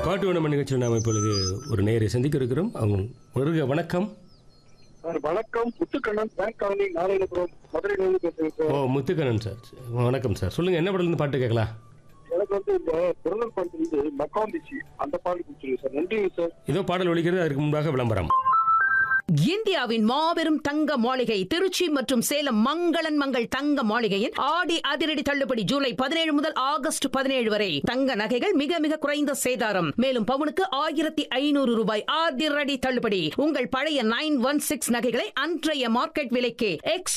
பாட்டு வேணும் நிகழ்ச்சியில் நாம் இப்பொழுது ஒரு நேரை சந்திக்க இருக்கிறோம் அவங்க வருக வணக்கம் சார் வணக்கம் முத்துக்கண்ணன் பேங்க் காலனி நாராயணபுரம் மதுரையிலிருந்து பேசுறேன் ஓ சார் முத்துக்கண்ணன் சார் வணக்கம் சார் சொல்லுங்கள் என்ன படத்துலேருந்து பாட்டு கேட்கலாம் எனக்கு வந்து இந்த பிறந்தல் பாட்டு வந்து மக்காம்பிச்சி அந்த பாட்டு கொடுத்துருங்க சார் நன்றிங்க சார் இதோ பாடல் ஒலிக்கிறது அதற்கு முன்பாக விளம்பரம் இந்தியாவின் மாபெரும் தங்க மாளிகை திருச்சி மற்றும் சேலம் மங்களன் மங்கள் தங்க மாளிகையின் ஆடி அதிரடி தள்ளுபடி ஜூலை பதினேழு முதல் ஆகஸ்ட் பதினேழு வரை தங்க நகைகள் மிக மிக குறைந்த சேதாரம் மேலும் பவுனுக்கு ஆயிரத்தி ஐநூறு ரூபாய் அதிரடி தள்ளுபடி உங்கள் பழைய நைன் ஒன் சிக்ஸ் நகைகளை அன்றைய மார்க்கெட் விலைக்கு எக்ஸ்